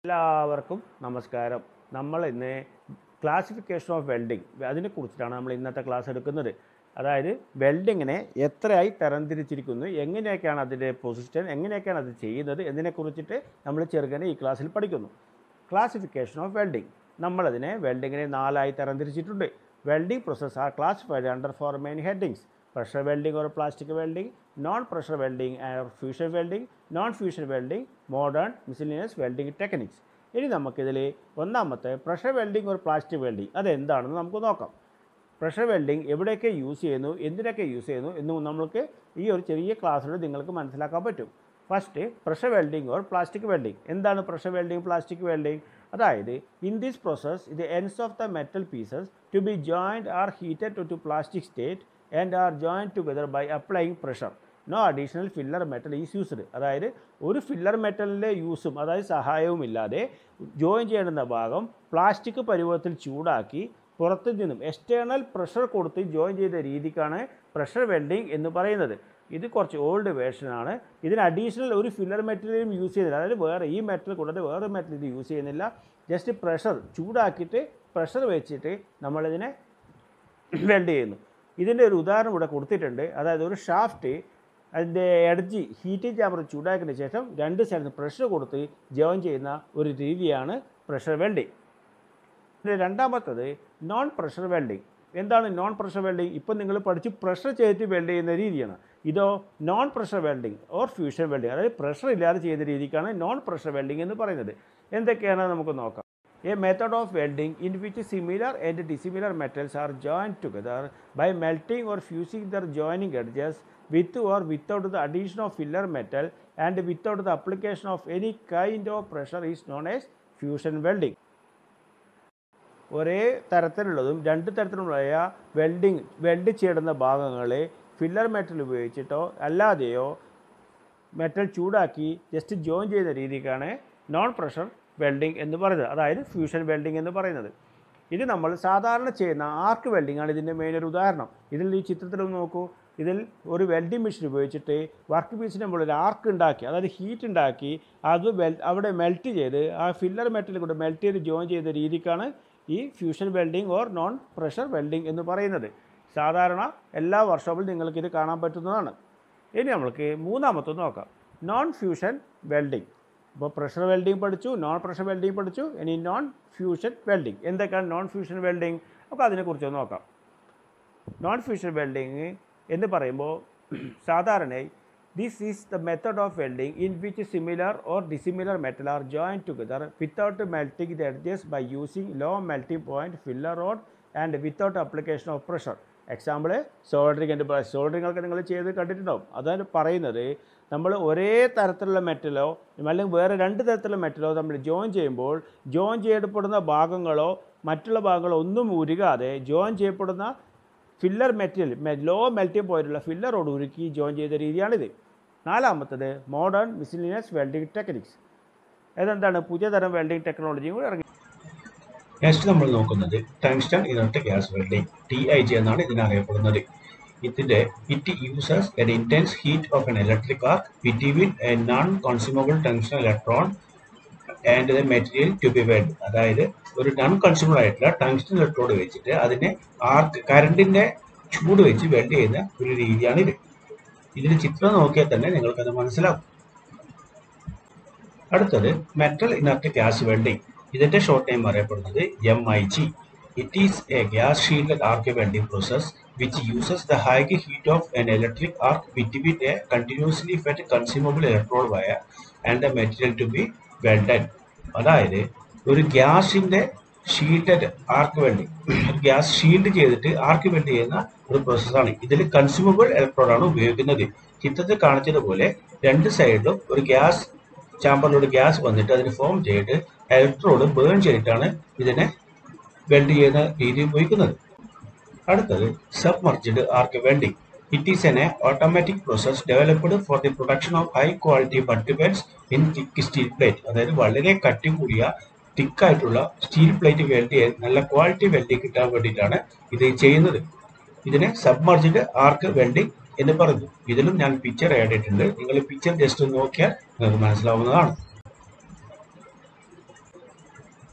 എല്ലാവർക്കും നമസ്കാരം നമ്മൾ ഇന്ന് ക്ലാസിഫിക്കേഷൻ ഓഫ് വെൽഡിംഗ് അതിനെക്കുറിച്ചിട്ടാണ് നമ്മൾ ഇന്നത്തെ ക്ലാസ് എടുക്കുന്നത് അതായത് വെൽഡിങ്ങിനെ എത്രയായി തരംതിരിച്ചിരിക്കുന്നു എങ്ങനെയൊക്കെയാണ് അതിൻ്റെ പൊസിഷൻ എങ്ങനെയൊക്കെയാണ് അത് ചെയ്യുന്നത് എന്നതിനെക്കുറിച്ചിട്ട് നമ്മൾ ചെറുകനെ ഈ ക്ലാസ്സിൽ പഠിക്കുന്നു ക്ലാസിഫിക്കേഷൻ ഓഫ് വെൽഡിംഗ് നമ്മളതിനെ വെൽഡിങ്ങിനെ നാലായി തരംതിരിച്ചിട്ടുണ്ട് welding process are classified under four main headings pressure welding or plastic welding, non-pressure welding or fusion welding, non-fusion welding, modern miscellaneous welding techniques. ഇനി നമുക്കിതിൽ ഒന്നാമത്തെ പ്രഷർ വെൽഡിംഗ് ഒരു പ്ലാസ്റ്റിക് വെൽഡിംഗ് അതെന്താണെന്ന് നമുക്ക് നോക്കാം പ്രഷർ വെൽഡിംഗ് എവിടെയൊക്കെ യൂസ് ചെയ്യുന്നു എന്തിനൊക്കെ യൂസ് ചെയ്യുന്നു എന്നും നമുക്ക് ഈ ഒരു ചെറിയ ക്ലാസ്സിലൂടെ നിങ്ങൾക്ക് മനസ്സിലാക്കാൻ പറ്റും first pressure welding or plastic welding എന്താണ് പ്രഷർ വെൽഡിംഗ് പ്ലാസ്റ്റിക് വെൽഡിംഗ് അതായത് in this process the ends of the metal pieces to be joined are heated to to plastic state and are join together by applying pressure no additional filler metal is used അതായത് ഒരു filler മെറ്റലിൻ്റെ യൂസും അതായത് സഹായവും ഇല്ലാതെ join ചെയ്യേണ്ടുന്ന ഭാഗം plastic പരുവത്തിൽ ചൂടാക്കി പുറത്തു നിന്നും എക്സ്റ്റേണൽ പ്രഷർ കൊടുത്ത് ജോയിൻ ചെയ്ത രീതിക്കാണ് പ്രഷർ വെൽഡിംഗ് എന്ന് പറയുന്നത് ഇത് കുറച്ച് ഓൾഡ് വേർഷനാണ് ഇതിന് അഡീഷണൽ ഒരു ഫില്ലർ മെറ്റലും യൂസ് ചെയ്യുന്നില്ല അതായത് വേറെ ഈ മെറ്റൽ കൂടാതെ വേറെ മെറ്റൽ ഇത് യൂസ് ചെയ്യുന്നില്ല ജസ്റ്റ് പ്രഷർ ചൂടാക്കിയിട്ട് പ്രഷർ വെച്ചിട്ട് നമ്മളിതിനെ വെൽഡ് ചെയ്യുന്നു ഇതിൻ്റെ ഒരു ഉദാഹരണം ഇവിടെ കൊടുത്തിട്ടുണ്ട് അതായത് ഒരു ഷാഫ്റ്റ് അതിൻ്റെ എഡ്ജ് ഹീറ്റിംഗ് ചാമ്പർ ചൂടാക്കിയതിന് ശേഷം രണ്ട് സൈഡിൽ പ്രഷർ കൊടുത്ത് ജോയിൻ ചെയ്യുന്ന ഒരു രീതിയാണ് പ്രഷർ വെൽഡിംഗ് പിന്നെ രണ്ടാമത്തത് നോൺ പ്രഷർ വെൽഡിംഗ് എന്താണ് നോൺ പ്രഷർ വെൽഡിംഗ് ഇപ്പം നിങ്ങൾ പഠിച്ച് പ്രഷർ ചെയ്തിട്ട് വെൽഡ് ചെയ്യുന്ന രീതിയാണ് ഇതോ non pressure welding or fusion welding അതായത് പ്രഷർ ഇല്ലാതെ ചെയ്യുന്ന രീതിക്കാണ് നോൺ പ്രഷർ വെൽഡിംഗ് എന്ന് പറയുന്നത് എന്തൊക്കെയാണ് നമുക്ക് നോക്കാം A method of welding in which similar and dissimilar metals are joined together by melting or fusing their joining edges with or without the addition of filler metal and without the application of any kind of pressure is known as fusion welding. ഒരേ തരത്തിലുള്ളതും രണ്ട് തരത്തിലുള്ള welding weld ചെയ്യുന്ന ഭാഗങ്ങളെ filler metal ഉപയോഗിച്ചിട്ടോ അല്ലാതെയോ metal ചൂടാക്കി just join ചെയ്യുന്ന രീതിക്കാണ് non pressure welding എന്ന് പറയുന്നത് അതായത് ഫ്യൂഷൻ വെൽഡിംഗ് എന്ന് പറയുന്നത് ഇത് നമ്മൾ സാധാരണ ചെയ്യുന്ന ആർക്ക് വെൽഡിംഗ് ആണ് ഇതിൻ്റെ മെയിൻ ഒരു ഉദാഹരണം ഇതിൽ ഈ ചിത്രത്തിൽ ഒന്ന് നോക്കൂ ഇതിൽ ഒരു വെൽഡിംഗ് മെഷീൻ ഉപയോഗിച്ചിട്ട് വർക്ക് പീസിന് മുകളിൽ ആർക്ക് ഉണ്ടാക്കി അതായത് ഹീറ്റ് ഉണ്ടാക്കി അത് വെൽ അവിടെ മെൽറ്റ് ചെയ്ത് ആ ഫില്ലർ മെറ്റൽ കൂടെ മെൽറ്റ് ചെയ്ത് ജോയിൻ ചെയ്ത രീതിക്കാണ് ഈ fusion welding or non pressure welding എന്ന് പറയുന്നത് സാധാരണ എല്ലാ വർഷോപ്പിലും നിങ്ങൾക്ക് ഇത് കാണാൻ പറ്റുന്നതാണ് ഇനി നമ്മൾക്ക് മൂന്നാമത്തെ നോക്കാം നോൺ ഫ്യൂഷൻ വെൽഡിംഗ് ഇപ്പോൾ പ്രഷർ വെൽഡിംഗ് പഠിച്ചു നോൺ പ്രഷർ വെൽഡിംഗ് പഠിച്ചു ഇനി നോൺ ഫ്യൂഷൻ വെൽഡിംഗ് എന്തൊക്കെയാണ് നോൺ ഫ്യൂഷൻ വെൽഡിംഗ് അപ്പോൾ അതിനെക്കുറിച്ച് ഒന്ന് നോക്കാം നോൺ ഫ്യൂഷൻ വെൽഡിംഗ് എന്ന് പറയുമ്പോൾ സാധാരണയായി this is the method of welding in which similar or dissimilar metal are join together without melting the edges by using low melting point filler rod and without application of pressure example soldering എൻ്റെ soldering ഒക്കെ നിങ്ങൾ ചെയ്ത് കണ്ടിട്ടുണ്ടാവും അതാണ് പറയുന്നത് നമ്മൾ ഒരേ തരത്തിലുള്ള മെറ്റലോ അല്ലെങ്കിൽ വേറെ രണ്ട് തരത്തിലുള്ള മെറ്റലോ നമ്മൾ ജോയിൻ ചെയ്യുമ്പോൾ ജോയിൻ ചെയ്യപ്പെടുന്ന ഭാഗങ്ങളോ മറ്റുള്ള ഭാഗങ്ങളോ ഒന്നും ഉരുകാതെ ജോയിൻ ചെയ്യപ്പെടുന്ന ഫില്ലർ മെറ്റീരിയൽ ലോ മെൽറ്റിംഗ് പോയിട്ടുള്ള ഫില്ലറോട് ഉരുക്കി ജോയിൻ ചെയ്ത രീതിയാണിത് നാലാമത്തത് മോഡേൺ മിസിലിനിയസ് വെൽഡിംഗ് ടെക്നിക്സ് അതെന്താണ് പുതിയ തരം വെൽഡിംഗ് ടെക്നോളജിയും കൂടി ഇറങ്ങി നെക്സ്റ്റ് നമ്മൾ നോക്കുന്നത് tungsten inert gas welding T I G എന്നാണ് ഇതിനറിയപ്പെടുന്നത് ഇതിന്റെ it uses an intense heat of an electric arc between a non consumable tungsten electron and the material to be weld അതായത് ഒരു നോൺ കൺസ്യൂമബിൾ ആയിട്ടുള്ള tungsten electrode വെച്ചിട്ട് അതിനെ ആർക്ക് കറണ്ടിന്റെ ചൂട് വെച്ച് വെൽഡ് ചെയ്യുന്ന ഒരു രീതിയാണ് ഇത് ഇതിന്റെ ചിത്രം നോക്കിയാൽ തന്നെ നിങ്ങൾക്കത് മനസ്സിലാവും അടുത്തത് മെറ്റൽ ഇനർട്ട് ഗ്യാസ് വെൽഡിംഗ് ഇതിന്റെ ഷോർട്ട് നെയിം അറിയപ്പെടുന്നത് M I G it is a gas shield arc welding process which uses the high heat of an electric arc between a continuously fed consumable electrode wire and the material to be welded. അതായത് ഒരു ഗ്യാസിന്റെ shielded arc welding ഒരു gas shield ചെയ്തിട്ട് arc weld ചെയ്യുന്ന ഒരു പ്രോസസ്സാണ് ഇതിൽ consumable ഇലക്ട്രോഡാണ് ഉപയോഗിക്കുന്നത് ചിത്രത്തിൽ കാണിച്ചതുപോലെ രണ്ട് സൈഡിലും ഒരു ഗ്യാസ് ചാമ്പറിലൂടെ ഗ്യാസ് വന്നിട്ട് അതിന് ഫോം ചെയ്തിട്ട് ഇലക്ട്രോഡ് ബേൺ ചെയ്തിട്ടാണ് ഇതിനെ വെൽഡ് ചെയ്യുന്ന രീതി ഉപയോഗിക്കുന്നത് അടുത്തത് submerged arc welding it is an automatic process developed for the production of high quality butt welds in thick steel plate അതായത് വളരെ കട്ടി കൂടിയ തിക്കായിട്ടുള്ള സ്റ്റീൽ പ്ലേറ്റ് വെൽഡ് ചെയ്യാൻ നല്ല ക്വാളിറ്റി വെൽഡിംഗ് കിട്ടാൻ വേണ്ടിയിട്ടാണ് ഇത് ചെയ്യുന്നത് ഇതിനെ സബ്മർജ്ഡ് ആർക്ക് വെൽഡിംഗ് എന്ന് പറഞ്ഞു ഇതിലും ഞാൻ പിക്ചർ ആഡ് ചെയ്തിട്ടുണ്ട് നിങ്ങൾ പിക്ചർ ജസ്റ്റ് ഒന്ന് നോക്കിയാൽ നിങ്ങൾക്ക് മനസ്സിലാവുന്നതാണ്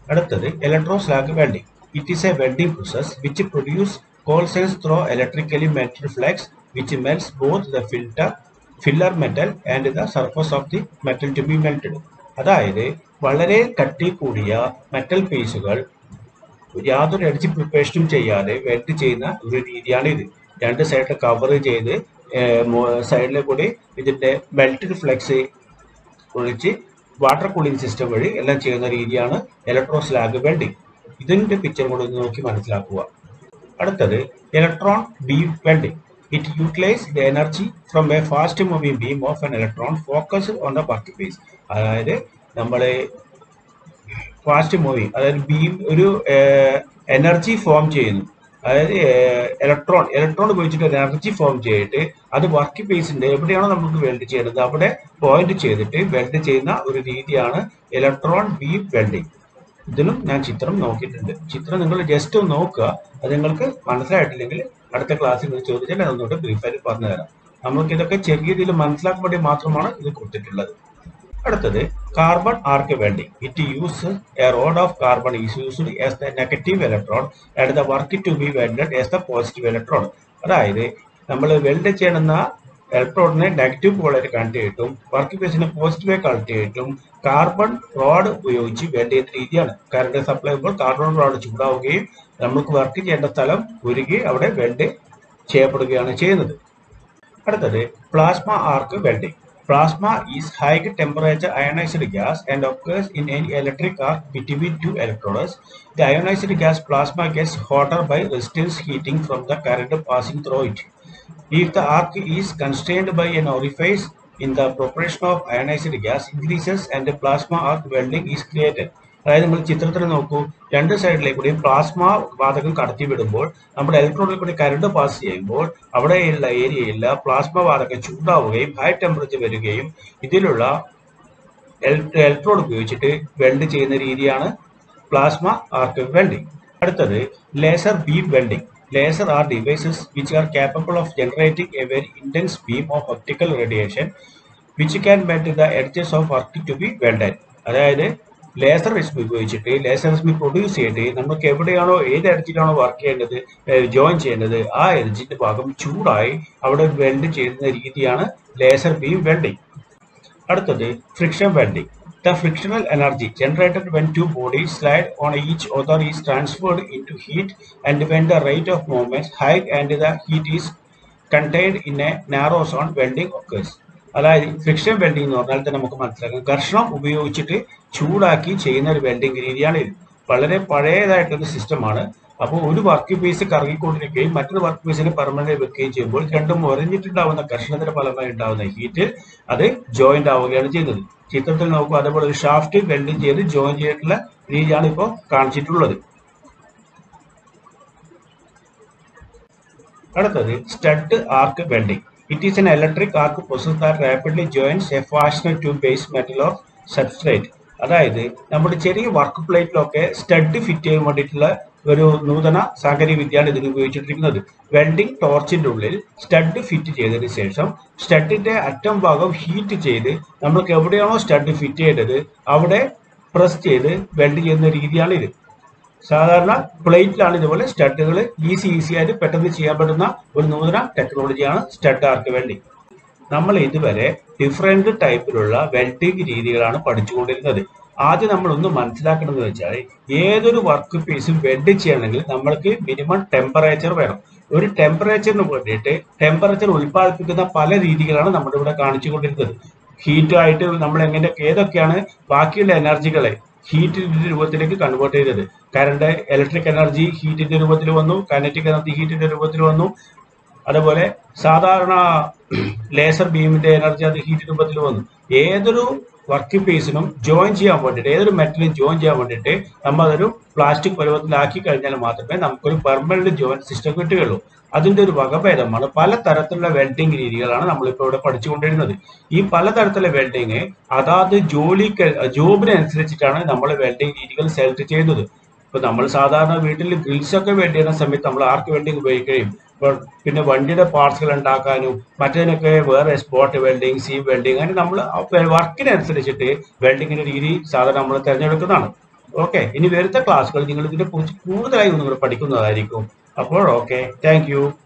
അടുത്തത് electroslag welding it is a welding process which produce coalescence through electrically metal flux which melts both the filter filler metal and the surface of the metal to be melted അതായത് വളരെ കട്ടി കൂടിയ metal പീസുകൾ യാതൊരു edge പ്രിപ്പറേഷനും ചെയ്യാതെ weld ചെയ്യുന്ന ഒരു രീതിയാണ് ഇത് രണ്ട് സൈഡിൽ കവർ ചെയ്ത് സൈഡിലെ കൂടി ഇതിന്റെ മെൽറ്റഡ് ഫ്ലെക്സ് ഒഴിച്ച് വാട്ടർ കൂളിംഗ് സിസ്റ്റം വഴി എല്ലാം ചെയ്യുന്ന രീതിയാണ് ഇലക്ട്രോ സ്ലാഗ് വെൽഡിംഗ് ഇതിന്റെ പിക്ചർ കൂടി ഒന്ന് നോക്കി മനസ്സിലാക്കുക അടുത്തത് electron beam welding it utilise the energy from a fast moving beam of an electron focus on the work piece അതായത് നമ്മളെ ഫാസ്റ്റ് മൂവിങ് അതായത് ബീം ഒരു എനർജി ഫോം ചെയ്യുന്നു അതായത് ഇലക്ട്രോൺ ഇലക്ട്രോൺ ഉപയോഗിച്ചിട്ട് ഒരു എനർജി ഫോം ചെയ്തിട്ട് അത് വർക്ക് പീസിന്റെ എവിടെയാണോ നമുക്ക് വെൽഡ് ചെയ്യുന്നത് അവിടെ പോയിന്റ് ചെയ്തിട്ട് വെൽഡ് ചെയ്യുന്ന ഒരു രീതിയാണ് ഇലക്ട്രോൺ ബീം വെൽഡിംഗ് ഇതിനും ഞാൻ ചിത്രം നോക്കിയിട്ടുണ്ട് ചിത്രം നിങ്ങൾ ജസ്റ്റ് ഒന്ന് നോക്കുക അത് നിങ്ങൾക്ക് മനസ്സിലായിട്ടില്ലെങ്കിൽ അടുത്ത ക്ലാസ്സിൽ നിങ്ങൾ ചോദിച്ചാൽ ഞാൻ ഒന്നുകൂടെ ബ്രീഫായിട്ട് പറഞ്ഞു തരാം നമുക്ക് ഇതൊക്കെ ചെറിയ രീതിയിൽ മനസ്സിലാക്കാൻ വേണ്ടി മാത്രമാണ് ഇത് കൊടുത്തിട്ടുള്ളത് അടുത്തത് carbon arc welding it use a rod of carbon is used as the negative electron and the work to be welded as the positive electron അതായത് നമ്മൾ വെൽഡ് ചെയ്യുന്ന ഇലക്ട്രോണിനെ നെഗറ്റീവ് പോളായിട്ട് കണക്ട് ചെയ്തിട്ടും വർക്ക് പീസിനെ പോസിറ്റീവായി കണക്ട് ചെയ്തിട്ടും കാർബൺ റോഡ് ഉപയോഗിച്ച് വെൽഡ് ചെയ്യുന്ന രീതിയാണ് കറണ്ട് സപ്ലൈ ചെയ്യുമ്പോൾ കാർബൺ റോഡ് ചൂടാവുകയും നമുക്ക് വർക്ക് ചെയ്യേണ്ട സ്ഥലം ഉരുകി അവിടെ വെൽഡ് ചെയ്യപ്പെടുകയാണ് ചെയ്യുന്നത് അടുത്തത് plasma arc welding Plasma is high temperature ionized gas and occurs in any electric arc between two electrodes. The ionized gas plasma gets hotter by resistance heating from the current passing through it. If the arc is constrained by an orifice in the proportion of ionized gas increases and the plasma arc welding is created. അതായത് നമ്മൾ ചിത്രത്തിൽ നോക്കൂ രണ്ട് സൈഡിലേക്ക് കൂടി plasma വാതകം കടത്തി വിടുമ്പോൾ നമ്മുടെ ഇലക്ട്രോണിൽ കൂടി കരണ്ട് പാസ് ചെയ്യുമ്പോൾ അവിടെയുള്ള ഏരിയയിൽ പ്ലാസ്മ വാതകം ചൂടാവുകയും ഹൈ ടെമ്പറേച്ചർ വരികയും ഇതിലുള്ള ഇലക്ട്രോഡ് ഉപയോഗിച്ചിട്ട് വെൽഡ് ചെയ്യുന്ന രീതിയാണ് പ്ലാസ്മ ആർക്ക് വെൽഡിംഗ് അടുത്തത് laser beam welding laser are devices which are capable of generating a very intense beam of optical radiation which can melt the edges of work to be welded അതായത് laser രശ്മി ഉപയോഗിച്ചിട്ട് laser Rashmi produce ചെയ്തിട്ട് നമുക്ക് എവിടെയാണോ ഏത് എഡ്ജിലാണോ work ചെയ്യേണ്ടത് join ചെയ്യേണ്ടത് ആ എഡ്ജിന്റെ ഭാഗം ചൂടായി അവിടെ വെൽഡ് ചെയ്യുന്ന രീതിയാണ് ലേസർ ബീം വെൽഡിംഗ് അടുത്തത് friction welding the frictional energy generated when two bodies slide on each other is transferred into heat and when the rate of movement high and the heat is contained in a narrow zone welding occurs അതായത് friction welding എന്ന് പറഞ്ഞാൽ തന്നെ നമുക്ക് മനസ്സിലാക്കാം ഘർഷണം ഉപയോഗിച്ചിട്ട് ചൂടാക്കി ചെയ്യുന്ന ഒരു വെൽഡിംഗ് രീതിയാണ് ഇത് വളരെ പഴയതായിട്ടുള്ള സിസ്റ്റമാണ് അപ്പോൾ ഒരു വർക്ക് പീസ് കറങ്ങിക്കൊണ്ടിരിക്കുകയും മറ്റൊരു വർക്ക് പീസിനെ പെർമനന്റ് വെക്കുകയും ചെയ്യുമ്പോൾ രണ്ടും ഉറഞ്ഞിട്ടുണ്ടാവുന്ന ഘർഷണത്തിന്റെ ഫലമായി ഉണ്ടാവുന്ന ഹീറ്റ് അത് ജോയിന്റ് ആവുകയാണ് ചെയ്യുന്നത് ചിത്രത്തിൽ നോക്കുക അതേപോലെ ഒരു ഷാഫ്റ്റ് വെൽഡിംഗ് ചെയ്ത് ജോയിൻ ചെയ്തിട്ടുള്ള രീതിയാണ് ഇപ്പോൾ കാണിച്ചിട്ടുള്ളത് അടുത്തത് stud arc welding it is an electric arc process that rapidly joins a fastener to base metal of substrate അതായത് നമ്മുടെ ചെറിയ വർക്ക് പ്ലേറ്റിലൊക്കെ സ്റ്റഡ് ഫിറ്റ് ചെയ്യാൻ വേണ്ടിയിട്ടുള്ള ഒരു നൂതന സാങ്കേതിക വിദ്യയാണ് ഇതിന് ഉപയോഗിച്ചിട്ടിരിക്കുന്നത് വെൽഡിംഗ് ടോർച്ചിന്റെ ഉള്ളിൽ സ്റ്റഡ് ഫിറ്റ് ചെയ്തതിന് ശേഷം സ്റ്റഡിന്റെ അറ്റം ഭാഗം ഹീറ്റ് ചെയ്ത് നമുക്ക് എവിടെയാണോ സ്റ്റഡ് ഫിറ്റ് ചെയ്തത് അവിടെ പ്രസ് ചെയ്ത് വെൽഡ് ചെയ്യുന്ന രീതിയാണ് ഇത് സാധാരണ പ്ലേറ്റിലാണ് ഇതുപോലെ സ്റ്റഡുകൾ ഈസി ഈസി ആയിട്ട് പെട്ടെന്ന് ചെയ്യാൻ പറ്റുന്ന ഒരു നൂതന ടെക്നോളജിയാണ് സ്റ്റഡ് ആർക്ക് വെൽഡിംഗ് നമ്മൾ ഇതുവരെ ഡിഫറെന്റ് ടൈപ്പിലുള്ള വെൽഡിംഗ് രീതികളാണ് പഠിച്ചുകൊണ്ടിരുന്നത് ആദ്യം നമ്മൾ ഒന്ന് മനസ്സിലാക്കേണ്ടത് വെച്ചാൽ ഏതൊരു വർക്ക് പീസും വെൽഡ് ചെയ്യണമെങ്കിൽ നമ്മൾക്ക് മിനിമം ടെമ്പറേച്ചർ വേണം ഒരു ടെമ്പറേച്ചറിന് വേണ്ടിയിട്ട് ടെമ്പറേച്ചർ ഉൽപ്പാദിപ്പിക്കുന്ന പല രീതികളാണ് നമ്മുടെ ഇവിടെ കാണിച്ചുകൊണ്ടിരുന്നത് ഹീറ്റുമായിട്ട് നമ്മൾ എങ്ങനെ ഏതൊക്കെയാണ് ബാക്കിയുള്ള എനർജികളെ ഹീറ്റിന്റെ രൂപത്തിലേക്ക് കൺവേർട്ട് ചെയ്തത് കറണ്ട് ഇലക്ട്രിക് എനർജി ഹീറ്റിന്റെ രൂപത്തിൽ വന്നു കനറ്റിക് എനർജി ഹീറ്റിന്റെ രൂപത്തിൽ വന്നു അതുപോലെ സാധാരണ ലേസർ ബീമിന്റെ എനർജി അത് ഹീറ്റ് രൂപത്തിൽ വന്നു ഏതൊരു വർക്ക് പീസിനും ജോയിൻ ചെയ്യാൻ വേണ്ടിയിട്ട് ഏതൊരു മെറ്റലും ജോയിൻ ചെയ്യാൻ വേണ്ടിയിട്ട് നമ്മൾ അതൊരു പ്ലാസ്റ്റിക് പരുവത്തിലാക്കി കഴിഞ്ഞാൽ മാത്രമേ നമുക്കൊരു പെർമനന്റ് ജോയിൻ സിസ്റ്റം കിട്ടുകയുള്ളൂ അതിന്റെ ഒരു വകഭേദമാണ് പല തരത്തിലുള്ള വെൽഡിംഗ് രീതികളാണ് നമ്മളിപ്പോൾ ഇവിടെ പഠിച്ചുകൊണ്ടിരുന്നത് ഈ പലതരത്തിലുള്ള വെൽഡിങ് അതാത് ജോലിക്ക് ജോബിനനുസരിച്ചിട്ടാണ് നമ്മൾ വെൽഡിംഗ് രീതികൾ സെലക്ട് ചെയ്യുന്നത് ഇപ്പൊ നമ്മൾ സാധാരണ വീട്ടിൽ ഗ്രിൽസ് ഒക്കെ വെൽഡ് ചെയ്യുന്ന സമയത്ത് നമ്മൾ ആർക്ക് വെൽഡിംഗ് ഉപയോഗിക്കുകയും ഇപ്പോൾ പിന്നെ വണ്ടിയുടെ പാർട്സുകൾ ഉണ്ടാക്കാനും മറ്റതിനൊക്കെ വേറെ സ്പോട്ട് വെൽഡിംഗ് സീം വെൽഡിംഗ് അങ്ങനെ നമ്മൾ വർക്കിനനുസരിച്ചിട്ട് വെൽഡിങ്ങിന്റെ രീതി സാധാരണ നമ്മൾ തിരഞ്ഞെടുക്കുന്നതാണ് ഓക്കെ ഇനി വരുന്ന ക്ലാസ്സുകൾ നിങ്ങൾ ഇതിനെ കുറിച്ച് കൂടുതലായി നിങ്ങൾ പഠിക്കുന്നതായിരിക്കും അപ്പോൾ ഓക്കെ താങ്ക് യു